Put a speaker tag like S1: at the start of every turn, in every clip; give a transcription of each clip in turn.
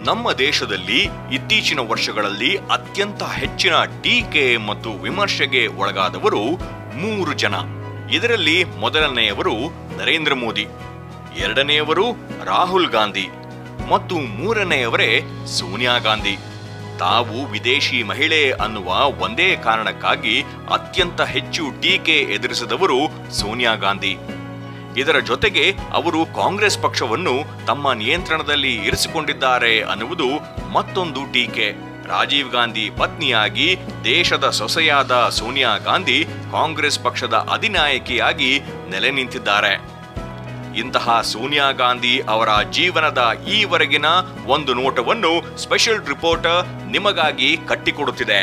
S1: ನಮ್ಮ ದೇಶದಲ್ಲಿ ಇತ್ತೀಚಿನ ವರ್ಷಗಳಲ್ಲಿ ಅತ್ಯಂತ ಹೆಚ್ಚಿನ ಟೀಕೆ ಮತ್ತು ವಿಮರ್ಶೆಗೆ ಒಳಗಾದವರು ಮೂರು ಜನ ಇದರಲ್ಲಿ ಮೊದಲನೆಯವರು ನರೇಂದ್ರ ಮೋದಿ ಎರಡನೆಯವರು ರಾಹುಲ್ ಗಾಂಧಿ ಮತ್ತು ಮೂರನೆಯವರೇ ಸೋನಿಯಾ ಗಾಂಧಿ ತಾವು ವಿದೇಶಿ ಮಹಿಳೆ ಅನ್ನುವ ಒಂದೇ ಕಾರಣಕ್ಕಾಗಿ ಅತ್ಯಂತ ಹೆಚ್ಚು ಟೀಕೆ ಎದುರಿಸಿದವರು ಸೋನಿಯಾ ಗಾಂಧಿ ಇದರ ಜೊತೆಗೆ ಅವರು ಕಾಂಗ್ರೆಸ್ ಪಕ್ಷವನ್ನು ತಮ್ಮ ನಿಯಂತ್ರಣದಲ್ಲಿ ಇರಿಸಿಕೊಂಡಿದ್ದಾರೆ ಅನ್ನುವುದು ಮತ್ತೊಂದು ಟೀಕೆ ರಾಜೀವ್ ಗಾಂಧಿ ಪತ್ನಿಯಾಗಿ ದೇಶದ ಸೊಸೆಯಾದ ಸೋನಿಯಾ ಗಾಂಧಿ ಕಾಂಗ್ರೆಸ್ ಪಕ್ಷದ ಅಧಿನಾಯಕಿಯಾಗಿ ನೆಲೆ ನಿಂತಿದ್ದಾರೆ ಇಂತಹ ಸೋನಿಯಾ ಗಾಂಧಿ ಅವರ ಜೀವನದ ಈವರೆಗಿನ ಒಂದು ನೋಟವನ್ನು ಸ್ಪೆಷಲ್ ರಿಪೋರ್ಟರ್ ನಿಮಗಾಗಿ ಕಟ್ಟಿಕೊಡುತ್ತಿದೆ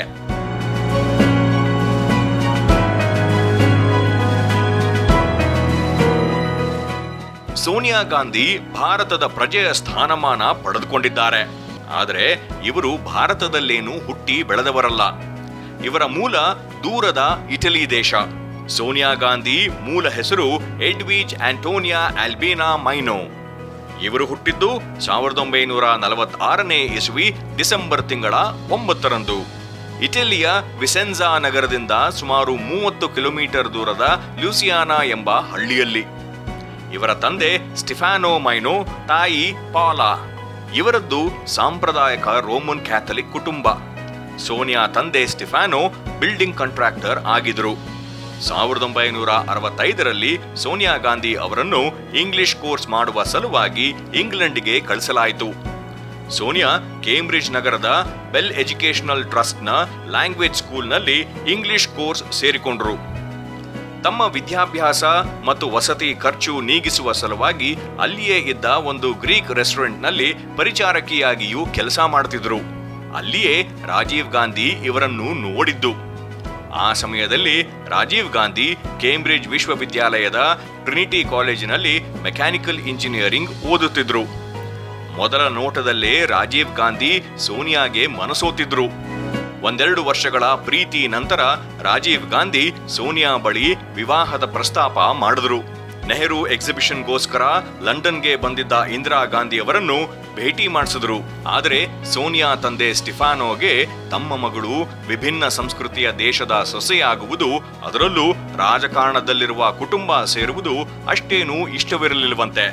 S1: ಸೋನಿಯಾ ಗಾಂಧಿ ಭಾರತದ ಪ್ರಜೆಯ ಸ್ಥಾನಮಾನ ಪಡೆದುಕೊಂಡಿದ್ದಾರೆ ಆದರೆ ಇವರು ಭಾರತದಲ್ಲೇನು ಹುಟ್ಟಿ ಬೆಳೆದವರಲ್ಲ ಇವರ ಮೂಲ ದೂರದ ಇಟಲಿ ದೇಶ ಸೋನಿಯಾ ಗಾಂಧಿ ಮೂಲ ಹೆಸರು ಎಡ್ವಿಜ್ ಆಂಟೋನಿಯಾ ಆಲ್ಬೇನಾ ಮೈನೋ ಇವರು ಹುಟ್ಟಿದ್ದು ಸಾವಿರದ ಒಂಬೈನೂರ ನಲವತ್ತಾರನೇ ಇಸ್ವಿ ಡಿಸೆಂಬರ್ ತಿಂಗಳ ಒಂಬತ್ತರಂದು ಇಟಲಿಯ ವಿಸೆನ್ಜಾ ನಗರದಿಂದ ಸುಮಾರು ಮೂವತ್ತು ಕಿಲೋಮೀಟರ್ ದೂರದ ಲ್ಯೂಸಿಯಾನಾ ಎಂಬ ಹಳ್ಳಿಯಲ್ಲಿ ಇವರ ತಂದೆ ಸ್ಟಿಫಾನೋ ಮೈನೋ ತಾಯಿ ಪಾಲಾ ಇವರದ್ದು ಸಾಂಪ್ರದಾಯಿಕ ರೋಮನ್ ಕ್ಯಾಥಲಿಕ್ ಕುಟುಂಬ ಸೋನಿಯಾ ತಂದೆ ಸ್ಟಿಫಾನೋ ಬಿಲ್ಡಿಂಗ್ ಕಾಂಟ್ರಾಕ್ಟರ್ ಆಗಿದ್ರು ಸಾವಿರದ ಒಂಬೈನೂರ ಅರವತ್ತೈದರಲ್ಲಿ ಸೋನಿಯಾ ಗಾಂಧಿ ಅವರನ್ನು ಇಂಗ್ಲಿಷ್ ಕೋರ್ಸ್ ಮಾಡುವ ಸಲುವಾಗಿ ಇಂಗ್ಲೆಂಡ್ಗೆ ಕಳಿಸಲಾಯಿತು ಸೋನಿಯಾ ಕೇಂಬ್ರಿಡ್ಜ್ ನಗರದ ಬೆಲ್ ಎಜುಕೇಶನಲ್ ಟ್ರಸ್ಟ್ನ ಲ್ಯಾಂಗ್ವೇಜ್ ಸ್ಕೂಲ್ನಲ್ಲಿ ಇಂಗ್ಲಿಷ್ ಕೋರ್ಸ್ ಸೇರಿಕೊಂಡ್ರು ತಮ್ಮ ವಿದ್ಯಾಭ್ಯಾಸ ಮತ್ತು ವಸತಿ ಖರ್ಚು ನೀಗಿಸುವ ಸಲುವಾಗಿ ಅಲ್ಲಿಯೇ ಇದ್ದ ಒಂದು ಗ್ರೀಕ್ ರೆಸ್ಟೋರೆಂಟ್ನಲ್ಲಿ ಪರಿಚಾರಕಿಯಾಗಿಯೂ ಕೆಲಸ ಮಾಡ್ತಿದ್ರು ಅಲ್ಲಿಯೇ ರಾಜೀವ್ ಗಾಂಧಿ ಇವರನ್ನು ನೋಡಿದ್ದು ಆ ಸಮಯದಲ್ಲಿ ರಾಜೀವ್ ಗಾಂಧಿ ಕೇಂಬ್ರಿಡ್ಜ್ ವಿಶ್ವವಿದ್ಯಾಲಯದ ಟ್ರಿನಿಟಿ ಕಾಲೇಜಿನಲ್ಲಿ ಮೆಕ್ಯಾನಿಕಲ್ ಇಂಜಿನಿಯರಿಂಗ್ ಓದುತ್ತಿದ್ರು ಮೊದಲ ನೋಟದಲ್ಲೇ ರಾಜೀವ್ ಗಾಂಧಿ ಸೋನಿಯಾಗೆ ಮನಸೋತಿದ್ರು ಒಂದೆರಡು ವರ್ಷಗಳ ಪ್ರೀತಿ ನಂತರ ರಾಜೀವ್ ಗಾಂಧಿ ಸೋನಿಯಾ ಬಳಿ ವಿವಾಹದ ಪ್ರಸ್ತಾಪ ಮಾಡಿದ್ರು ನೆಹರು ಎಕ್ಸಿಬಿಷನ್ಗೋಸ್ಕರ ಲಂಡನ್ಗೆ ಬಂದಿದ್ದ ಇಂದಿರಾ ಗಾಂಧಿ ಅವರನ್ನು ಭೇಟಿ ಮಾಡಿಸಿದ್ರು ಆದರೆ ಸೋನಿಯಾ ತಂದೆ ಸ್ಟಿಫಾನೋಗೆ ತಮ್ಮ ಮಗಳು ವಿಭಿನ್ನ ಸಂಸ್ಕೃತಿಯ ದೇಶದ ಸೊಸೆಯಾಗುವುದು ಅದರಲ್ಲೂ ರಾಜಕಾರಣದಲ್ಲಿರುವ ಕುಟುಂಬ ಸೇರುವುದು ಅಷ್ಟೇನೂ ಇಷ್ಟವಿರಲಿಲ್ಲವಂತೆ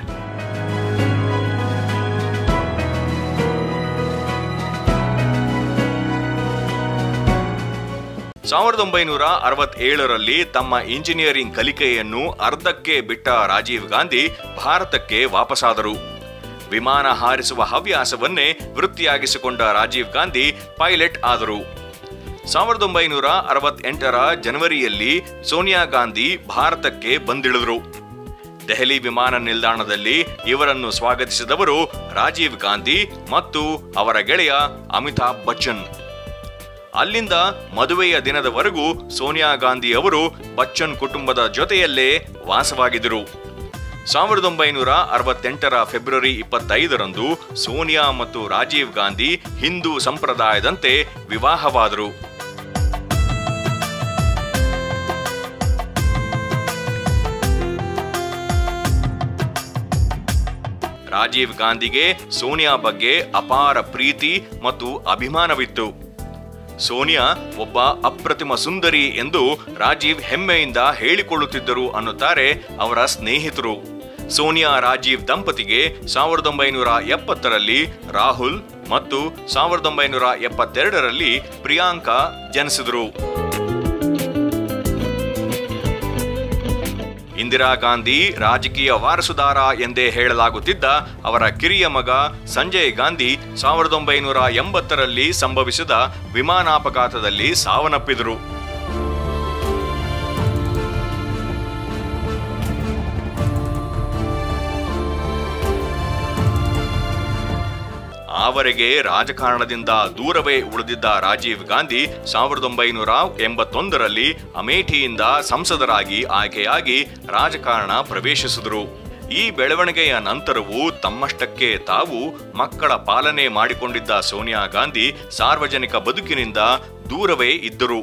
S1: ಸಾವಿರದ ಒಂಬೈನೂರ ಅರವತ್ತೇಳರಲ್ಲಿ ತಮ್ಮ ಇಂಜಿನಿಯರಿಂಗ್ ಕಲಿಕೆಯನ್ನು ಅರ್ಧಕ್ಕೆ ಬಿಟ್ಟ ರಾಜೀವ್ ಗಾಂಧಿ ಭಾರತಕ್ಕೆ ವಾಪಸಾದರು ವಿಮಾನ ಹಾರಿಸುವ ಹವ್ಯಾಸವನ್ನೇ ವೃತ್ತಿಯಾಗಿಸಿಕೊಂಡ ರಾಜೀವ್ ಗಾಂಧಿ ಪೈಲಟ್ ಆದರು ಸಾವಿರದ ಒಂಬೈನೂರ ಅರವತ್ತೆಂಟರ ಜನವರಿಯಲ್ಲಿ ಸೋನಿಯಾ ಗಾಂಧಿ ಭಾರತಕ್ಕೆ ಬಂದಿಳಿದರು ದೆಹಲಿ ವಿಮಾನ ನಿಲ್ದಾಣದಲ್ಲಿ ಇವರನ್ನು ಸ್ವಾಗತಿಸಿದವರು ರಾಜೀವ್ ಗಾಂಧಿ ಮತ್ತು ಅವರ ಗೆಳೆಯ ಅಮಿತಾಬ್ ಬಚ್ಚನ್ ಅಲ್ಲಿಂದ ಮದುವೆಯ ದಿನದವರೆಗೂ ಸೋನಿಯಾ ಗಾಂಧಿ ಅವರು ಬಚ್ಚನ್ ಕುಟುಂಬದ ಜೊತೆಯಲ್ಲೇ ವಾಸವಾಗಿದ್ದರು ಸಾವಿರದ ಒಂಬೈನೂರ ಅರವತ್ತೆಂಟರ ಫೆಬ್ರವರಿ ಇಪ್ಪತ್ತೈದರಂದು ಸೋನಿಯಾ ಮತ್ತು ರಾಜೀವ್ ಗಾಂಧಿ ಹಿಂದೂ ಸಂಪ್ರದಾಯದಂತೆ ವಿವಾಹವಾದರು ರಾಜೀವ್ ಗಾಂಧಿಗೆ ಸೋನಿಯಾ ಬಗ್ಗೆ ಅಪಾರ ಪ್ರೀತಿ ಮತ್ತು ಅಭಿಮಾನವಿತ್ತು ಸೋನಿಯಾ ಒಬ್ಬ ಅಪ್ರತಿಮ ಸುಂದರಿ ಎಂದು ರಾಜೀವ್ ಹೆಮ್ಮೆಯಿಂದ ಹೇಳಿಕೊಳ್ಳುತ್ತಿದ್ದರು ಅನ್ನುತ್ತಾರೆ ಅವರ ಸ್ನೇಹಿತರು ಸೋನಿಯಾ ರಾಜೀವ್ ದಂಪತಿಗೆ ಸಾವಿರದ ಒಂಬೈನೂರ ಎಪ್ಪತ್ತರಲ್ಲಿ ರಾಹುಲ್ ಮತ್ತು ಸಾವಿರದ ಒಂಬೈನೂರ ಎಪ್ಪತ್ತೆರಡರಲ್ಲಿ ಪ್ರಿಯಾಂಕಾ ಜನಿಸಿದರು ಇಂದಿರಾ ಗಾಂಧಿ ರಾಜಕೀಯ ವಾರಸುದಾರ ಎಂದೇ ಹೇಳಲಾಗುತ್ತಿದ್ದ ಅವರ ಕಿರಿಯ ಮಗ ಸಂಜಯ್ ಗಾಂಧಿ ಸಾವಿರದ ಒಂಬೈನೂರ ಎಂಬತ್ತರಲ್ಲಿ ಸಂಭವಿಸಿದ ವಿಮಾನಾಪಘಾತದಲ್ಲಿ ಸಾವನ್ನಪ್ಪಿದರು ಆವರೆಗೆ ರಾಜಕಾರಣದಿಂದ ದೂರವೇ ಉಳಿದಿದ್ದ ರಾಜೀವ್ ಗಾಂಧಿ ಸಾವಿರದ ಒಂಬೈನೂರ ಎಂಬತ್ತೊಂದರಲ್ಲಿ ಅಮೇಠಿಯಿಂದ ಸಂಸದರಾಗಿ ಆಯ್ಕೆಯಾಗಿ ರಾಜಕಾರಣ ಪ್ರವೇಶಿಸಿದರು ಈ ಬೆಳವಣಿಗೆಯ ನಂತರವೂ ತಮ್ಮಷ್ಟಕ್ಕೆ ತಾವು ಮಕ್ಕಳ ಪಾಲನೆ ಮಾಡಿಕೊಂಡಿದ್ದ ಸೋನಿಯಾ ಗಾಂಧಿ ಸಾರ್ವಜನಿಕ ಬದುಕಿನಿಂದ ದೂರವೇ ಇದ್ದರು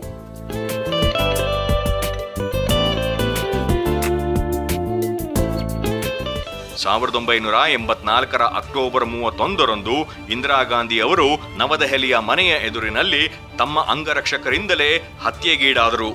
S1: ಸಾವಿರದ ಒಂಬೈನೂರ ಎಂಬತ್ನಾಲ್ಕರ ಅಕ್ಟೋಬರ್ ಮೂವತ್ತೊಂದರಂದು ಇಂದಿರಾ ಗಾಂಧಿ ಅವರು ನವದೆಹಲಿಯ ಮನೆಯ ಎದುರಿನಲ್ಲಿ ತಮ್ಮ ಅಂಗರಕ್ಷಕರಿಂದಲೇ ಹತ್ಯೆಗೀಡಾದರು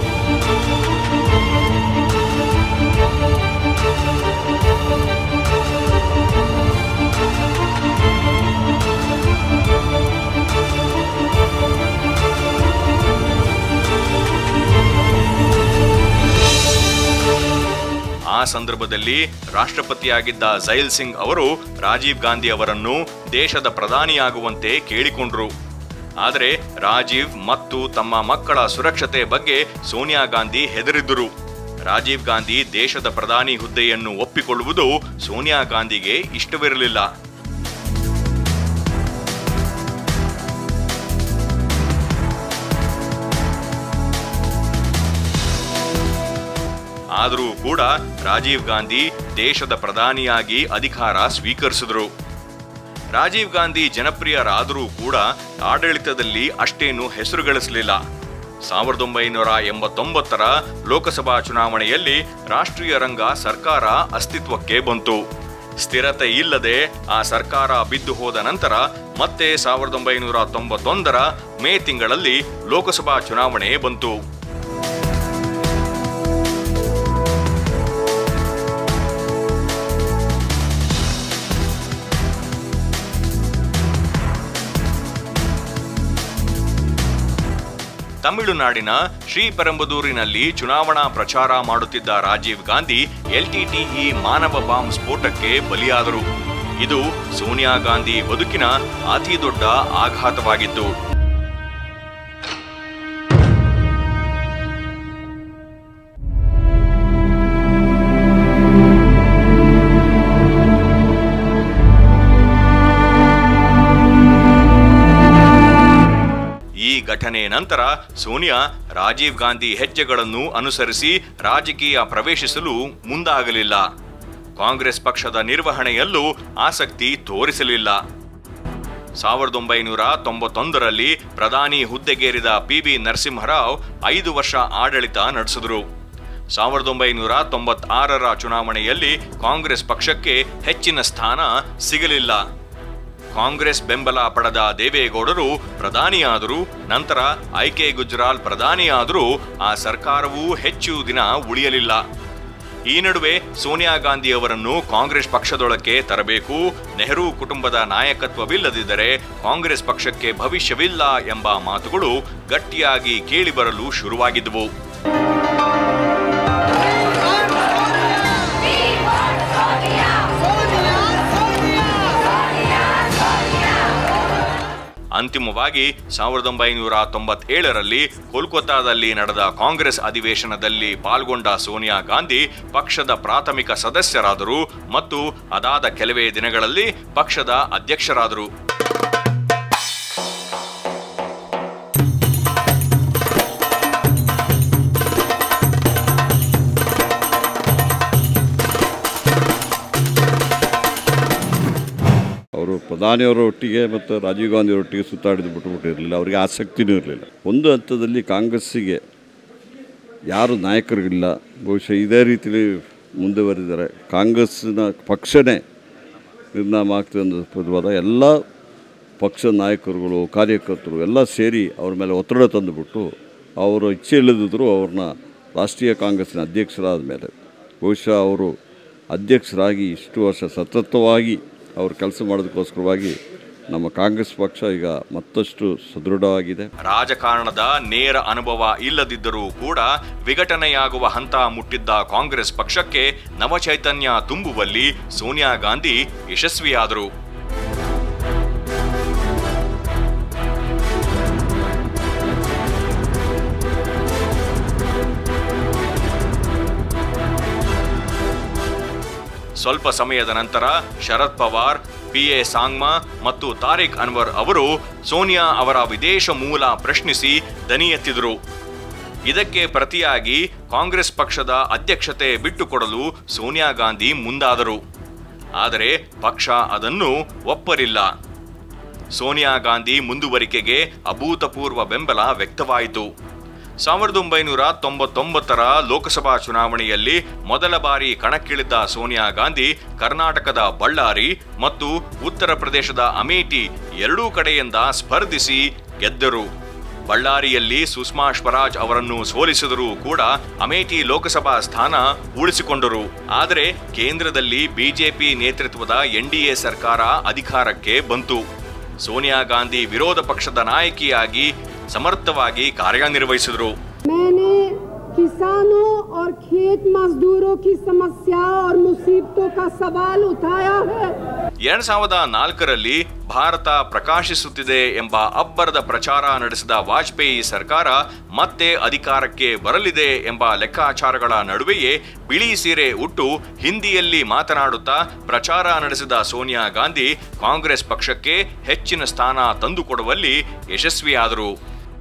S1: ಆ ಸಂದರ್ಭದಲ್ಲಿ ರಾಷ್ಟ್ರಪತಿಯಾಗಿದ್ದ ಜೈಲ್ ಸಿಂಗ್ ಅವರು ರಾಜೀವ್ ಗಾಂಧಿ ಅವರನ್ನು ದೇಶದ ಪ್ರಧಾನಿಯಾಗುವಂತೆ ಕೇಳಿಕೊಂಡ್ರು ಆದರೆ ರಾಜೀವ್ ಮತ್ತು ತಮ್ಮ ಮಕ್ಕಳ ಸುರಕ್ಷತೆ ಬಗ್ಗೆ ಸೋನಿಯಾ ಗಾಂಧಿ ಹೆದರಿದ್ದರು ರಾಜೀವ್ ಗಾಂಧಿ ದೇಶದ ಪ್ರಧಾನಿ ಹುದ್ದೆಯನ್ನು ಒಪ್ಪಿಕೊಳ್ಳುವುದು ಸೋನಿಯಾ ಗಾಂಧಿಗೆ ಇಷ್ಟವಿರಲಿಲ್ಲ ಆದರೂ ಕೂಡ ರಾಜೀವ್ ಗಾಂಧಿ ದೇಶದ ಪ್ರಧಾನಿಯಾಗಿ ಅಧಿಕಾರ ಸ್ವೀಕರಿಸಿದರು ರಾಜೀವ್ ಗಾಂಧಿ ಜನಪ್ರಿಯರಾದರೂ ಕೂಡ ಆಡಳಿತದಲ್ಲಿ ಅಷ್ಟೇನು ಹೆಸರು ಗಳಿಸಲಿಲ್ಲ ಸಾವಿರದ ಒಂಬೈನೂರ ಎಂಬತ್ತೊಂಬತ್ತರ ಲೋಕಸಭಾ ಚುನಾವಣೆಯಲ್ಲಿ ರಾಷ್ಟ್ರೀಯ ರಂಗ ಸರ್ಕಾರ ಅಸ್ತಿತ್ವಕ್ಕೆ ಬಂತು ಸ್ಥಿರತೆ ಇಲ್ಲದೆ ಆ ಸರ್ಕಾರ ಬಿದ್ದು ಹೋದ ನಂತರ ಮತ್ತೆ ಸಾವಿರದ ಒಂಬೈನೂರ ತೊಂಬತ್ತೊಂದರ ಮೇ ತಿಂಗಳಲ್ಲಿ ಲೋಕಸಭಾ ಚುನಾವಣೆ ಬಂತು ತಮಿಳುನಾಡಿನ ಶ್ರೀಪೆರಂಬದೂರಿನಲ್ಲಿ ಚುನಾವಣಾ ಪ್ರಚಾರ ಮಾಡುತ್ತಿದ್ದ ರಾಜೀವ್ ಗಾಂಧಿ ಎಲ್ಟಿಟಿಇ ಮಾನವ ಬಾಂಬ್ ಸ್ಫೋಟಕ್ಕೆ ಬಲಿಯಾದರು ಇದು ಸೋನಿಯಾ ಗಾಂಧಿ ಬದುಕಿನ ಅತಿ ದೊಡ್ಡ ಆಘಾತವಾಗಿತ್ತು ಈ ಘಟನೆ ನಂತರ ಸೋನಿಯಾ ರಾಜೀವ್ ಗಾಂಧಿ ಹೆಜ್ಜೆಗಳನ್ನು ಅನುಸರಿಸಿ ರಾಜಕೀಯ ಪ್ರವೇಶಿಸಲು ಮುಂದಾಗಲಿಲ್ಲ ಕಾಂಗ್ರೆಸ್ ಪಕ್ಷದ ನಿರ್ವಹಣೆಯಲ್ಲೂ ಆಸಕ್ತಿ ತೋರಿಸಲಿಲ್ಲ ಸಾವಿರದ ಒಂಬೈನೂರ ತೊಂಬತ್ತೊಂದರಲ್ಲಿ ಪ್ರಧಾನಿ ಹುದ್ದೆಗೇರಿದ ಪಿ ಬಿ ನರಸಿಂಹರಾವ್ ಐದು ವರ್ಷ ಆಡಳಿತ ನಡೆಸಿದರು ಸಾವಿರದ ಒಂಬೈನೂರ ತೊಂಬತ್ತಾರರ ಚುನಾವಣೆಯಲ್ಲಿ ಕಾಂಗ್ರೆಸ್ ಪಕ್ಷಕ್ಕೆ ಹೆಚ್ಚಿನ ಸ್ಥಾನ ಸಿಗಲಿಲ್ಲ ಕಾಂಗ್ರೆಸ್ ಬೆಂಬಲ ಪಡೆದ ದೇವೇಗೌಡರು ಪ್ರಧಾನಿಯಾದರು ನಂತರ ಐಕೆ ಗುಜ್ರಾಲ್ ಪ್ರಧಾನಿಯಾದರೂ ಆ ಸರ್ಕಾರವೂ ಹೆಚ್ಚು ದಿನ ಉಳಿಯಲಿಲ್ಲ ಈ ನಡುವೆ ಸೋನಿಯಾ ಗಾಂಧಿ ಅವರನ್ನು ಕಾಂಗ್ರೆಸ್ ಪಕ್ಷದೊಳಕ್ಕೆ ತರಬೇಕು ನೆಹರು ಕುಟುಂಬದ ನಾಯಕತ್ವವಿಲ್ಲದಿದ್ದರೆ ಕಾಂಗ್ರೆಸ್ ಪಕ್ಷಕ್ಕೆ ಭವಿಷ್ಯವಿಲ್ಲ ಎಂಬ ಮಾತುಗಳು ಗಟ್ಟಿಯಾಗಿ ಕೇಳಿಬರಲು ಶುರುವಾಗಿದ್ದವು ಅಂತಿಮವಾಗಿ ಸಾವಿರದ ಒಂಬೈನೂರ ತೊಂಬತ್ತೇಳರಲ್ಲಿ ಕೋಲ್ಕತ್ತಾದಲ್ಲಿ ನಡೆದ ಕಾಂಗ್ರೆಸ್ ಅಧಿವೇಶನದಲ್ಲಿ ಪಾಲ್ಗೊಂಡ ಸೋನಿಯಾ ಗಾಂಧಿ ಪಕ್ಷದ ಪ್ರಾಥಮಿಕ ಸದಸ್ಯರಾದರು ಮತ್ತು ಅದಾದ ಕೆಲವೇ ದಿನಗಳಲ್ಲಿ ಪಕ್ಷದ ಅಧ್ಯಕ್ಷರಾದರು
S2: ಅವರು ಪ್ರಧಾನಿಯವರ ಒಟ್ಟಿಗೆ ಮತ್ತು ರಾಜೀವ್ ಗಾಂಧಿಯವರ ಒಟ್ಟಿಗೆ ಸುತ್ತಾಡಿದ್ದು ಬಿಟ್ಟುಬಿಟ್ಟಿರಲಿಲ್ಲ ಅವರಿಗೆ ಆಸಕ್ತಿನೂ ಇರಲಿಲ್ಲ ಒಂದು ಹಂತದಲ್ಲಿ ಕಾಂಗ್ರೆಸ್ಸಿಗೆ ಯಾರು ನಾಯಕರಿಗಿಲ್ಲ ಬಹುಶಃ ಇದೇ ರೀತಿಯಲ್ಲಿ ಮುಂದುವರಿದರೆ ಕಾಂಗ್ರೆಸ್ಸಿನ ಪಕ್ಷನೇ ನಿರ್ನಾಮ ಆಗ್ತದೆ ಅನ್ನೋದು ಎಲ್ಲ ಪಕ್ಷ ನಾಯಕರುಗಳು ಕಾರ್ಯಕರ್ತರು ಎಲ್ಲ ಸೇರಿ ಅವ್ರ ಮೇಲೆ ಒತ್ತಡ ತಂದುಬಿಟ್ಟು ಅವರ ಇಚ್ಛೆ ಇಲ್ಲದಿದ್ದರೂ ಅವ್ರನ್ನ ರಾಷ್ಟ್ರೀಯ ಕಾಂಗ್ರೆಸ್ಸಿನ ಅಧ್ಯಕ್ಷರಾದ ಮೇಲೆ ಬಹುಶಃ ಅವರು ಅಧ್ಯಕ್ಷರಾಗಿ ಇಷ್ಟು ವರ್ಷ ಸತತವಾಗಿ ಅವರು ಕೆಲಸ ಮಾಡೋದಕ್ಕೋಸ್ಕರವಾಗಿ ನಮ್ಮ ಕಾಂಗ್ರೆಸ್ ಪಕ್ಷ ಈಗ ಮತ್ತಷ್ಟು ಸದೃಢವಾಗಿದೆ
S1: ರಾಜಕಾರಣದ ನೇರ ಅನುಭವ ಇಲ್ಲದಿದ್ದರೂ ಕೂಡ ವಿಘಟನೆಯಾಗುವ ಹಂತ ಮುಟ್ಟಿದ್ದ ಕಾಂಗ್ರೆಸ್ ಪಕ್ಷಕ್ಕೆ ನವಚೈತನ್ಯ ತುಂಬುವಲ್ಲಿ ಸೋನಿಯಾ ಗಾಂಧಿ ಯಶಸ್ವಿಯಾದರು ಸ್ವಲ್ಪ ಸಮಯದ ನಂತರ ಶರದ್ ಪವಾರ್ ಪಿ ಎ ಸಾಂಗ್ಮಾ ಮತ್ತು ತಾರಿಕ್ ಅನ್ವರ್ ಅವರು ಸೋನಿಯಾ ಅವರ ವಿದೇಶ ಮೂಲ ಪ್ರಶ್ನಿಸಿ ದನಿ ಎತ್ತಿದರು ಇದಕ್ಕೆ ಪ್ರತಿಯಾಗಿ ಕಾಂಗ್ರೆಸ್ ಪಕ್ಷದ ಅಧ್ಯಕ್ಷತೆ ಬಿಟ್ಟುಕೊಡಲು ಸೋನಿಯಾ ಗಾಂಧಿ ಮುಂದಾದರು ಆದರೆ ಪಕ್ಷ ಅದನ್ನು ಒಪ್ಪಲಿಲ್ಲ ಸೋನಿಯಾ ಗಾಂಧಿ ಮುಂದುವರಿಕೆಗೆ ಅಭೂತಪೂರ್ವ ಬೆಂಬಲ ವ್ಯಕ್ತವಾಯಿತು ಸಾವಿರದ ಒಂಬೈನೂರ ತೊಂಬತ್ತೊಂಬತ್ತರ ಲೋಕಸಭಾ ಚುನಾವಣೆಯಲ್ಲಿ ಮೊದಲ ಬಾರಿ ಕಣಕ್ಕಿಳಿದ ಸೋನಿಯಾ ಗಾಂಧಿ ಕರ್ನಾಟಕದ ಬಳ್ಳಾರಿ ಮತ್ತು ಉತ್ತರ ಪ್ರದೇಶದ ಅಮೇಠಿ ಎರಡೂ ಕಡೆಯಿಂದ ಸ್ಪರ್ಧಿಸಿ ಗೆದ್ದರು ಬಳ್ಳಾರಿಯಲ್ಲಿ ಸುಷ್ಮಾ ಸ್ವರಾಜ್ ಅವರನ್ನು ಸೋಲಿಸಿದರೂ ಕೂಡ ಅಮೇಠಿ ಲೋಕಸಭಾ ಸ್ಥಾನ ಉಳಿಸಿಕೊಂಡರು ಆದರೆ ಕೇಂದ್ರದಲ್ಲಿ ಬಿಜೆಪಿ ನೇತೃತ್ವದ ಎನ್ಡಿಎ ಸರ್ಕಾರ ಅಧಿಕಾರಕ್ಕೆ ಬಂತು ಸೋನಿಯಾ ಗಾಂಧಿ ವಿರೋಧ ಪಕ್ಷದ ನಾಯಕಿಯಾಗಿ ಸಮರ್ಥವಾಗಿ ಕಾರ್ಯನಿರ್ವಹಿಸಿದರು
S3: मैंने किसानों और खेत मजदूरों की समस्या और मुसीबतों का सवाल उठाया है
S1: ಎರಡ್ ಸಾವಿರದ ನಾಲ್ಕರಲ್ಲಿ ಭಾರತ ಪ್ರಕಾಶಿಸುತ್ತಿದೆ ಎಂಬ ಅಬ್ಬರದ ಪ್ರಚಾರ ನಡೆಸಿದ ವಾಜಪೇಯಿ ಸರ್ಕಾರ ಮತ್ತೆ ಅಧಿಕಾರಕ್ಕೆ ಬರಲಿದೆ ಎಂಬ ಲೆಕ್ಕಾಚಾರಗಳ ನಡುವೆಯೇ ಬಿಳಿ ಸೀರೆ ಉಟ್ಟು ಹಿಂದಿಯಲ್ಲಿ ಮಾತನಾಡುತ್ತಾ ಪ್ರಚಾರ ನಡೆಸಿದ ಸೋನಿಯಾ ಗಾಂಧಿ ಕಾಂಗ್ರೆಸ್ ಪಕ್ಷಕ್ಕೆ ಹೆಚ್ಚಿನ ಸ್ಥಾನ ತಂದುಕೊಡುವಲ್ಲಿ ಯಶಸ್ವಿಯಾದರು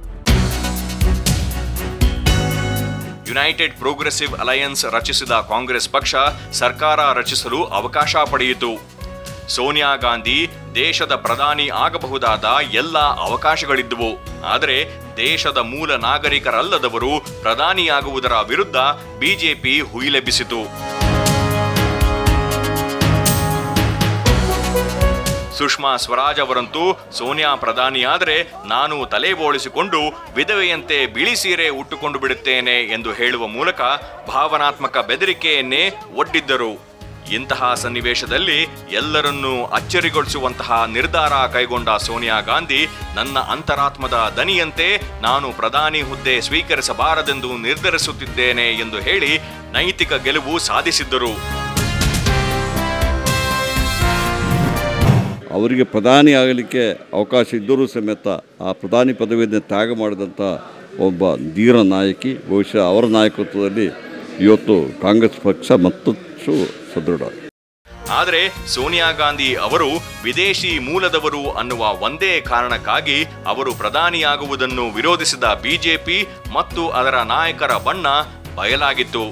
S1: ಯುನೈಟೆಡ್ ಪ್ರೋಗ್ರೆಸಿವ್ ಅಲಯನ್ಸ್ ರಚಿಸಿದ ಕಾಂಗ್ರೆಸ್ ಪಕ್ಷ ಸರ್ಕಾರ ರಚಿಸಲು ಅವಕಾಶ ಪಡೆಯಿತು ಸೋನಿಯಾ ಗಾಂಧಿ ದೇಶದ ಪ್ರಧಾನಿ ಆಗಬಹುದಾದ ಎಲ್ಲ ಅವಕಾಶಗಳಿದ್ದುವು ಆದರೆ ದೇಶದ ಮೂಲ ನಾಗರಿಕರಲ್ಲದವರು ಪ್ರಧಾನಿಯಾಗುವುದರ ವಿರುದ್ಧ ಬಿಜೆಪಿ ಹುಯಿಲೆಬ್ಬಿಸಿತು ಸುಷ್ಮಾ ಸ್ವರಾಜ್ ಅವರಂತೂ ಸೋನಿಯಾ ಪ್ರಧಾನಿಯಾದರೆ ನಾನು ತಲೆ ಬೋಳಿಸಿಕೊಂಡು ವಿಧವೆಯಂತೆ ಬಿಳಿ ಸೀರೆ ಉಟ್ಟುಕೊಂಡು ಬಿಡುತ್ತೇನೆ ಎಂದು ಹೇಳುವ ಮೂಲಕ ಭಾವನಾತ್ಮಕ ಬೆದರಿಕೆಯನ್ನೇ ಒಡ್ಡಿದ್ದರು ಇಂತಹ ಸನ್ನಿವೇಶದಲ್ಲಿ ಎಲ್ಲರನ್ನೂ ಅಚ್ಚರಿಗೊಳಿಸುವಂತಹ ನಿರ್ಧಾರ ಕೈಗೊಂಡ ಸೋನಿಯಾ ಗಾಂಧಿ ನನ್ನ ಅಂತರಾತ್ಮದ ದನಿಯಂತೆ ನಾನು ಪ್ರಧಾನಿ ಹುದ್ದೆ ಸ್ವೀಕರಿಸಬಾರದೆಂದು ನಿರ್ಧರಿಸುತ್ತಿದ್ದೇನೆ ಎಂದು ಹೇಳಿ ನೈತಿಕ ಗೆಲುವು ಸಾಧಿಸಿದ್ದರು
S2: ಅವರಿಗೆ ಪ್ರಧಾನಿ ಆಗಲಿಕ್ಕೆ ಅವಕಾಶ ಇದ್ದರೂ ಸಮೇತ ಆ ಪ್ರಧಾನಿ ಪದವಿಯನ್ನು ತ್ಯಾಗ ಮಾಡಿದಂಥ ಒಬ್ಬ ಧೀರ ನಾಯಕಿ ಬಹುಶಃ ಅವರ ನಾಯಕತ್ವದಲ್ಲಿ ಇವತ್ತು ಕಾಂಗ್ರೆಸ್ ಪಕ್ಷ ಮತ್ತಷ್ಟು ಸದೃಢ
S1: ಆದರೆ ಸೋನಿಯಾ ಗಾಂಧಿ ಅವರು ವಿದೇಶಿ ಮೂಲದವರು ಅನ್ನುವ ಒಂದೇ ಕಾರಣಕ್ಕಾಗಿ ಅವರು ಪ್ರಧಾನಿಯಾಗುವುದನ್ನು ವಿರೋಧಿಸಿದ ಬಿಜೆಪಿ ಮತ್ತು ಅದರ ನಾಯಕರ ಬಣ್ಣ ಬಯಲಾಗಿತ್ತು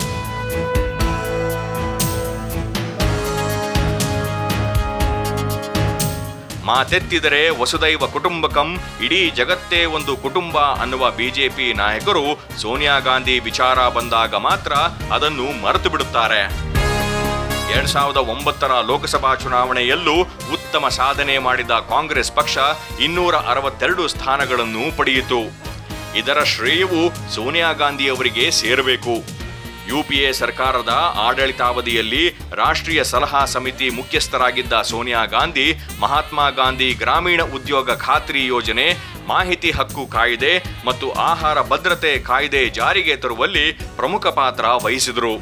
S1: ಮಾತೆತ್ತಿದರೆ ವಸುದೈವ ಕುಟುಂಬಕಂ ಇಡೀ ಜಗತ್ತೇ ಒಂದು ಕುಟುಂಬ ಅನ್ನುವ ಬಿಜೆಪಿ ನಾಯಕರು ಸೋನಿಯಾ ಗಾಂಧಿ ವಿಚಾರ ಬಂದಾಗ ಮಾತ್ರ ಅದನ್ನು ಮರೆತು ಬಿಡುತ್ತಾರೆ ಎರಡ್ ಸಾವಿರದ ಒಂಬತ್ತರ ಲೋಕಸಭಾ ಚುನಾವಣೆಯಲ್ಲೂ ಉತ್ತಮ ಸಾಧನೆ ಮಾಡಿದ ಕಾಂಗ್ರೆಸ್ ಪಕ್ಷ ಇನ್ನೂರ ಅರವತ್ತೆರಡು ಸ್ಥಾನಗಳನ್ನು ಪಡೆಯಿತು ಇದರ ಶ್ರೇಯವು ಸೋನಿಯಾ ಗಾಂಧಿ ಅವರಿಗೆ ಸೇರಬೇಕು ಯುಪಿಎ ಸರ್ಕಾರದ ಆಡಳಿತಾವಧಿಯಲ್ಲಿ ರಾಷ್ಟ್ರೀಯ ಸಲಹಾ ಸಮಿತಿ ಮುಖ್ಯಸ್ಥರಾಗಿದ್ದ ಸೋನಿಯಾ ಗಾಂಧಿ ಮಹಾತ್ಮ ಗಾಂಧಿ ಗ್ರಾಮೀಣ ಉದ್ಯೋಗ ಖಾತ್ರಿ ಯೋಜನೆ ಮಾಹಿತಿ ಹಕ್ಕು ಕಾಯ್ದೆ ಮತ್ತು ಆಹಾರ ಭದ್ರತೆ ಕಾಯ್ದೆ ಜಾರಿಗೆ ತರುವಲ್ಲಿ ಪ್ರಮುಖ ಪಾತ್ರ ವಹಿಸಿದರು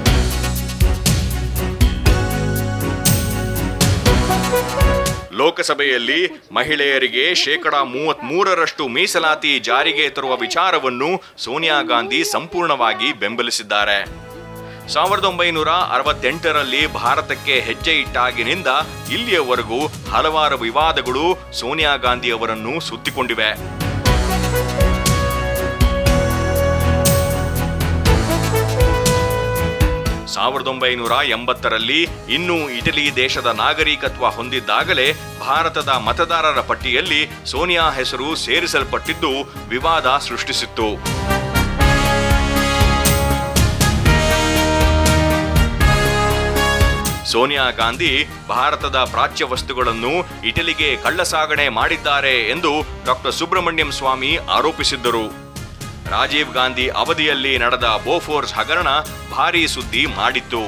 S1: ಲೋಕಸಭೆಯಲ್ಲಿ ಮಹಿಳೆಯರಿಗೆ ಶೇಕಡ ಮೂವತ್ತ್ ಮೂರರಷ್ಟು ಮೀಸಲಾತಿ ಜಾರಿಗೆ ತರುವ ವಿಚಾರವನ್ನು ಸೋನಿಯಾ ಗಾಂಧಿ ಸಂಪೂರ್ಣವಾಗಿ ಬೆಂಬಲಿಸಿದ್ದಾರೆ ಸಾವಿರದ ಒಂಬೈನೂರ ಅರವತ್ತೆಂಟರಲ್ಲಿ ಭಾರತಕ್ಕೆ ಹೆಜ್ಜೆ ಇಟ್ಟಾಗಿನಿಂದ ಇಲ್ಲಿಯವರೆಗೂ ಹಲವಾರು ವಿವಾದಗಳು ಸೋನಿಯಾ ಗಾಂಧಿ ಅವರನ್ನು ಸುತ್ತಿಕೊಂಡಿವೆ ಸಾವಿರದ ಒಂಬೈನೂರ ಎಂಬತ್ತರಲ್ಲಿ ಇನ್ನೂ ಇಟಲಿ ದೇಶದ ನಾಗರಿಕತ್ವ ಹೊಂದಿದ್ದಾಗಲೇ ಭಾರತದ ಮತದಾರರ ಪಟ್ಟಿಯಲ್ಲಿ ಸೋನಿಯಾ ಹೆಸರು ಸೇರಿಸಲ್ಪಟ್ಟಿದ್ದು ವಿವಾದ ಸೃಷ್ಟಿಸಿತ್ತು ಸೋನಿಯಾ ಗಾಂಧಿ ಭಾರತದ ಪ್ರಾಚ್ಯ ವಸ್ತುಗಳನ್ನು ಇಟಲಿಗೆ ಕಳ್ಳಸಾಗಣೆ ಮಾಡಿದ್ದಾರೆ ಎಂದು ಡಾಕ್ಟರ್ ಸುಬ್ರಹ್ಮಣ್ಯಂ ಸ್ವಾಮಿ ಆರೋಪಿಸಿದ್ದರು ರಾಜೀವ್ ಗಾಂಧಿ ಅವಧಿಯಲ್ಲಿ ನಡೆದ ಬೋಫೋರ್ಸ್ ಹಗರಣ ಭಾರೀ ಸುದ್ದಿ ಮಾಡಿತ್ತು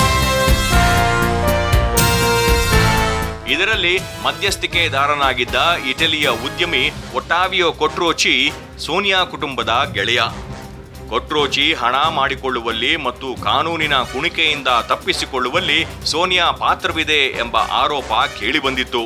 S1: ಇದರಲ್ಲಿ ಮಧ್ಯಸ್ಥಿಕೆದಾರನಾಗಿದ್ದ ಇಟಲಿಯ ಉದ್ಯಮಿ ಒಟ್ಟಾವಿಯೋ ಕೊಟ್ರೋಚಿ ಸೋನಿಯಾ ಕುಟುಂಬದ ಗೆಳೆಯ ಕೊಟ್ರೋಚಿ ಹಣ ಮಾಡಿಕೊಳ್ಳುವಲ್ಲಿ ಮತ್ತು ಕಾನೂನಿನ ಕುಣಿಕೆಯಿಂದ ತಪ್ಪಿಸಿಕೊಳ್ಳುವಲ್ಲಿ ಸೋನಿಯಾ ಪಾತ್ರವಿದೆ ಎಂಬ ಆರೋಪ ಕೇಳಿಬಂದಿತ್ತು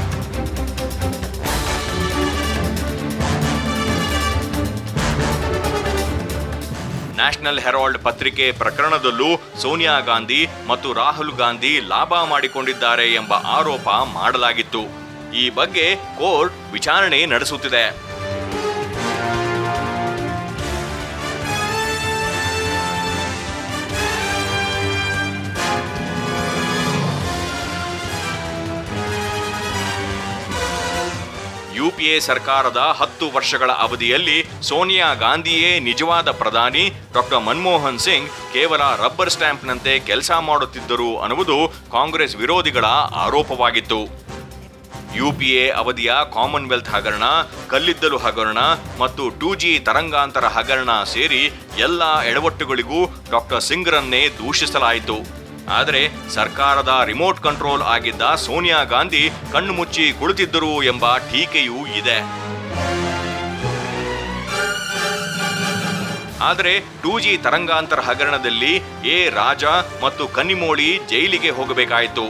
S1: ನ್ಯಾಷನಲ್ ಹೆರಾಲ್ಡ್ ಪತ್ರಿಕೆ ಪ್ರಕರಣದಲ್ಲೂ ಸೋನಿಯಾ ಗಾಂಧಿ ಮತ್ತು ರಾಹುಲ್ ಗಾಂಧಿ ಲಾಭ ಮಾಡಿಕೊಂಡಿದ್ದಾರೆ ಎಂಬ ಆರೋಪ ಮಾಡಲಾಗಿತ್ತು ಈ ಬಗ್ಗೆ ಕೋರ್ಟ್ ವಿಚಾರಣೆ ನಡೆಸುತ್ತಿದೆ ಯುಪಿಎ ಸರ್ಕಾರದ ಹತ್ತು ವರ್ಷಗಳ ಅವಧಿಯಲ್ಲಿ ಸೋನಿಯಾ ಗಾಂಧಿಯೇ ನಿಜವಾದ ಪ್ರಧಾನಿ ಡಾಕ್ಟರ್ ಮನಮೋಹನ್ ಸಿಂಗ್ ಕೇವಲ ರಬ್ಬರ್ ಸ್ಟ್ಯಾಂಪ್ನಂತೆ ಕೆಲಸ ಮಾಡುತ್ತಿದ್ದರು ಅನ್ನುವುದು ಕಾಂಗ್ರೆಸ್ ವಿರೋಧಿಗಳ ಆರೋಪವಾಗಿತ್ತು ಯುಪಿಎ ಅವಧಿಯ ಕಾಮನ್ವೆಲ್ತ್ ಹಗರಣ ಕಲ್ಲಿದ್ದಲು ಹಗರಣ ಮತ್ತು ಟೂ ಜಿ ತರಂಗಾಂತರ ಹಗರಣ ಸೇರಿ ಎಲ್ಲ ಎಡವಟ್ಟುಗಳಿಗೂ ಡಾಕ್ಟರ್ ಸಿಂಗ್ರನ್ನೇ ದೂಷಿಸಲಾಯಿತು ಆದರೆ ಸರ್ಕಾರದ ರಿಮೋಟ್ ಕಂಟ್ರೋಲ್ ಆಗಿದ್ದ ಸೋನಿಯಾ ಗಾಂಧಿ ಕಣ್ಣು ಮುಚ್ಚಿ ಕುಳಿತಿದ್ದರು ಎಂಬ ಟೀಕೆಯೂ ಇದೆ ಆದರೆ ಟೂ ಜಿ ತರಂಗಾಂತರ ಹಗರಣದಲ್ಲಿ ಎ ರಾಜ ಮತ್ತು ಕನ್ನಿಮೋಳಿ ಜೈಲಿಗೆ ಹೋಗಬೇಕಾಯಿತು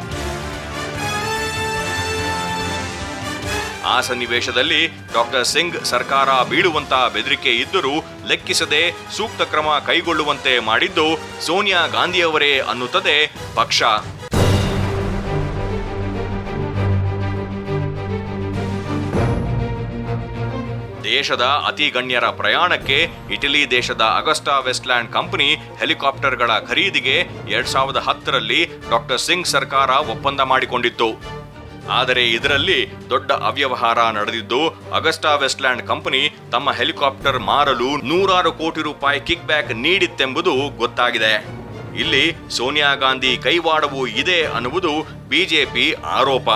S1: ಆ ಸನ್ನಿವೇಶದಲ್ಲಿ ಡಾಕ್ಟರ್ ಸಿಂಗ್ ಸರ್ಕಾರ ಬೀಳುವಂತ ಬೆದರಿಕೆ ಇದ್ದರೂ ಲೆಕ್ಕಿಸದೆ ಸೂಕ್ತ ಕ್ರಮ ಕೈಗೊಳ್ಳುವಂತೆ ಮಾಡಿದ್ದು ಸೋನಿಯಾ ಗಾಂಧಿಯವರೇ ಅನ್ನುತ್ತದೆ ಪಕ್ಷ ದೇಶದ ಅತಿ ಗಣ್ಯರ ಪ್ರಯಾಣಕ್ಕೆ ಇಟಲಿ ದೇಶದ ಅಗಸ್ಟಾ ವೆಸ್ಟ್ಲ್ಯಾಂಡ್ ಕಂಪನಿ ಹೆಲಿಕಾಪ್ಟರ್ಗಳ ಖರೀದಿಗೆ ಎರಡ್ ಸಾವಿರದ ಹತ್ತರಲ್ಲಿ ಡಾಕ್ಟರ್ ಸಿಂಗ್ ಸರ್ಕಾರ ಒಪ್ಪಂದ ಮಾಡಿಕೊಂಡಿತ್ತು ಆದರೆ ಇದರಲ್ಲಿ ದೊಡ್ಡ ಅವ್ಯವಹಾರ ನಡೆದಿದ್ದು ಅಗಸ್ಟಾ ವೆಸ್ಟ್ಲ್ಯಾಂಡ್ ಕಂಪನಿ ತಮ್ಮ ಹೆಲಿಕಾಪ್ಟರ್ ಮಾರಲು ನೂರಾರು ಕೋಟಿ ರೂಪಾಯಿ ಕಿಕ್ ಬ್ಯಾಕ್ ನೀಡಿತ್ತೆಂಬುದು ಗೊತ್ತಾಗಿದೆ ಇಲ್ಲಿ ಸೋನಿಯಾ ಗಾಂಧಿ ಕೈವಾಡವೂ ಇದೆ ಅನ್ನುವುದು ಬಿಜೆಪಿ ಆರೋಪ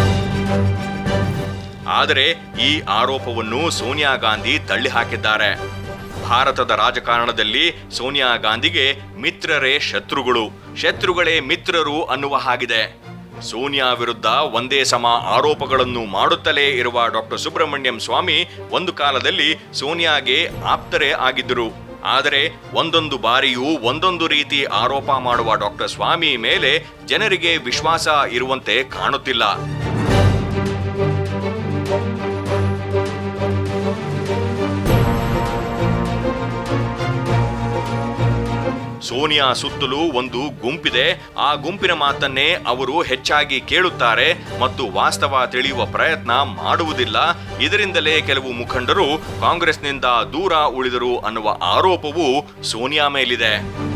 S1: ಆದರೆ ಈ ಆರೋಪವನ್ನು ಸೋನಿಯಾ ಗಾಂಧಿ ತಳ್ಳಿ ಹಾಕಿದ್ದಾರೆ ಭಾರತದ ರಾಜಕಾರಣದಲ್ಲಿ ಸೋನಿಯಾ ಗಾಂಧಿಗೆ ಮಿತ್ರರೇ ಶತ್ರುಗಳು ಶತ್ರುಗಳೇ ಮಿತ್ರರು ಅನ್ನುವ ಹಾಗಿದೆ ಸೋನಿಯಾ ವಿರುದ್ಧ ಒಂದೇ ಸಮ ಆರೋಪಗಳನ್ನು ಮಾಡುತ್ತಲೇ ಇರುವ ಡಾಕ್ಟರ್ ಸುಬ್ರಹ್ಮಣ್ಯಂ ಸ್ವಾಮಿ ಒಂದು ಕಾಲದಲ್ಲಿ ಸೋನಿಯಾಗೆ ಆಪ್ತರೇ ಆಗಿದ್ದರು ಆದರೆ ಒಂದೊಂದು ಬಾರಿಯೂ ಒಂದೊಂದು ರೀತಿ ಆರೋಪ ಮಾಡುವ ಡಾಕ್ಟರ್ ಸ್ವಾಮಿ ಮೇಲೆ ಜನರಿಗೆ ವಿಶ್ವಾಸ ಇರುವಂತೆ ಕಾಣುತ್ತಿಲ್ಲ ಸೋನಿಯಾ ಸುತ್ತಲೂ ಒಂದು ಗುಂಪಿದೆ ಆ ಗುಂಪಿನ ಮಾತನ್ನೇ ಅವರು ಹೆಚ್ಚಾಗಿ ಕೇಳುತ್ತಾರೆ ಮತ್ತು ವಾಸ್ತವ ತಿಳಿಯುವ ಪ್ರಯತ್ನ ಮಾಡುವುದಿಲ್ಲ ಇದರಿಂದಲೇ ಕೆಲವು ಮುಖಂಡರು ಕಾಂಗ್ರೆಸ್ನಿಂದ ದೂರ ಉಳಿದರು ಅನ್ನುವ ಆರೋಪವೂ ಸೋನಿಯಾ ಮೇಲಿದೆ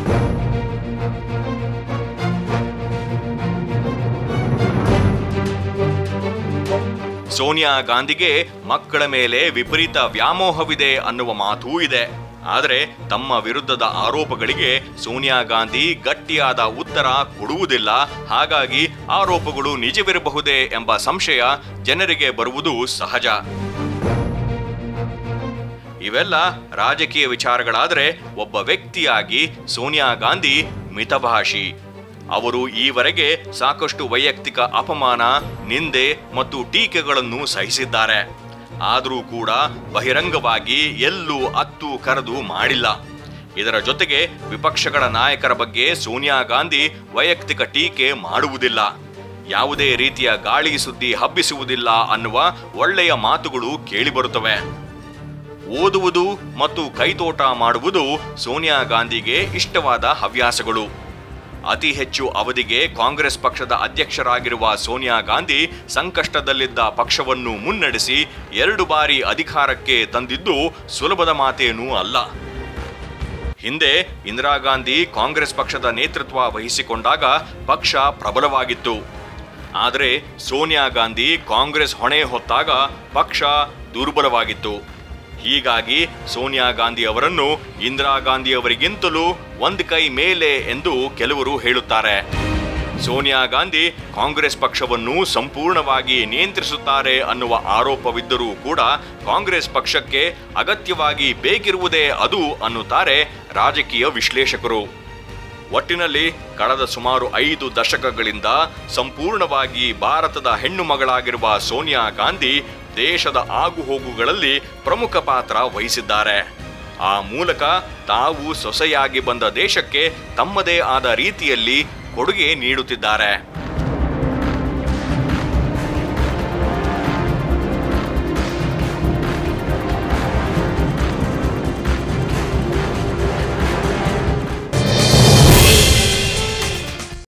S1: ಸೋನಿಯಾ ಗಾಂಧಿಗೆ ಮಕ್ಕಳ ಮೇಲೆ ವಿಪರೀತ ವ್ಯಾಮೋಹವಿದೆ ಅನ್ನುವ ಮಾತೂ ಇದೆ ಆದರೆ ತಮ್ಮ ವಿರುದ್ಧದ ಆರೋಪಗಳಿಗೆ ಸೋನಿಯಾ ಗಾಂಧಿ ಗಟ್ಟಿಯಾದ ಉತ್ತರ ಕೊಡುವುದಿಲ್ಲ ಹಾಗಾಗಿ ಆರೋಪಗಳು ನಿಜವಿರಬಹುದೇ ಎಂಬ ಸಂಶಯ ಜನರಿಗೆ ಬರುವುದು ಸಹಜ ಇವೆಲ್ಲ ರಾಜಕೀಯ ವಿಚಾರಗಳಾದರೆ ಒಬ್ಬ ವ್ಯಕ್ತಿಯಾಗಿ ಸೋನಿಯಾ ಗಾಂಧಿ ಮಿತಭಾಷಿ ಅವರು ಈವರೆಗೆ ಸಾಕಷ್ಟು ವೈಯಕ್ತಿಕ ಅಪಮಾನ ನಿಂದೆ ಮತ್ತು ಟೀಕೆಗಳನ್ನು ಸಹಿಸಿದ್ದಾರೆ ಆದರೂ ಕೂಡ ಬಹಿರಂಗವಾಗಿ ಎಲ್ಲೂ ಅತ್ತು ಕರೆದು ಮಾಡಿಲ್ಲ ಇದರ ಜೊತೆಗೆ ವಿಪಕ್ಷಗಳ ನಾಯಕರ ಬಗ್ಗೆ ಸೋನಿಯಾ ಗಾಂಧಿ ವೈಯಕ್ತಿಕ ಟೀಕೆ ಮಾಡುವುದಿಲ್ಲ ಯಾವುದೇ ರೀತಿಯ ಗಾಳಿ ಸುದ್ದಿ ಹಬ್ಬಿಸುವುದಿಲ್ಲ ಅನ್ನುವ ಒಳ್ಳೆಯ ಮಾತುಗಳು ಕೇಳಿಬರುತ್ತವೆ ಓದುವುದು ಮತ್ತು ಕೈತೋಟ ಮಾಡುವುದು ಸೋನಿಯಾ ಗಾಂಧಿಗೆ ಇಷ್ಟವಾದ ಹವ್ಯಾಸಗಳು ಅತಿ ಹೆಚ್ಚು ಅವಧಿಗೆ ಕಾಂಗ್ರೆಸ್ ಪಕ್ಷದ ಅಧ್ಯಕ್ಷರಾಗಿರುವ ಸೋನಿಯಾ ಗಾಂಧಿ ಸಂಕಷ್ಟದಲ್ಲಿದ್ದ ಪಕ್ಷವನ್ನು ಮುನ್ನಡೆಸಿ ಎರಡು ಬಾರಿ ಅಧಿಕಾರಕ್ಕೆ ತಂದಿದ್ದು ಸುಲಭದ ಮಾತೇನೂ ಅಲ್ಲ ಹಿಂದೆ ಇಂದಿರಾ ಗಾಂಧಿ ಕಾಂಗ್ರೆಸ್ ಪಕ್ಷದ ನೇತೃತ್ವ ವಹಿಸಿಕೊಂಡಾಗ ಪಕ್ಷ ಪ್ರಬಲವಾಗಿತ್ತು ಆದರೆ ಸೋನಿಯಾ ಗಾಂಧಿ ಕಾಂಗ್ರೆಸ್ ಹೊಣೆ ಹೊತ್ತಾಗ ಪಕ್ಷ ದುರ್ಬಲವಾಗಿತ್ತು ಹೀಗಾಗಿ ಸೋನಿಯಾ ಗಾಂಧಿ ಅವರನ್ನು ಇಂದಿರಾ ಗಾಂಧಿ ಅವರಿಗಿಂತಲೂ ಒಂದು ಕೈ ಮೇಲೆ ಎಂದು ಕೆಲವರು ಹೇಳುತ್ತಾರೆ ಸೋನಿಯಾ ಗಾಂಧಿ ಕಾಂಗ್ರೆಸ್ ಪಕ್ಷವನ್ನು ಸಂಪೂರ್ಣವಾಗಿ ನಿಯಂತ್ರಿಸುತ್ತಾರೆ ಅನ್ನುವ ಆರೋಪವಿದ್ದರೂ ಕೂಡ ಕಾಂಗ್ರೆಸ್ ಪಕ್ಷಕ್ಕೆ ಅಗತ್ಯವಾಗಿ ಬೇಕಿರುವುದೇ ಅದು ಅನ್ನುತ್ತಾರೆ ರಾಜಕೀಯ ವಿಶ್ಲೇಷಕರು ಒಟ್ಟಿನಲ್ಲಿ ಕಳೆದ ಸುಮಾರು ಐದು ದಶಕಗಳಿಂದ ಸಂಪೂರ್ಣವಾಗಿ ಭಾರತದ ಹೆಣ್ಣು ಮಗಳಾಗಿರುವ ಸೋನಿಯಾ ಗಾಂಧಿ ದೇಶದ ಆಗುಹೋಗುಗಳಲ್ಲಿ ಪ್ರಮುಖ ಪಾತ್ರ ವಹಿಸಿದ್ದಾರೆ ಆ ಮೂಲಕ ತಾವು ಸೊಸೆಯಾಗಿ ಬಂದ ದೇಶಕ್ಕೆ ತಮ್ಮದೇ ಆದ ರೀತಿಯಲ್ಲಿ ಕೊಡುಗೆ ನೀಡುತ್ತಿದ್ದಾರೆ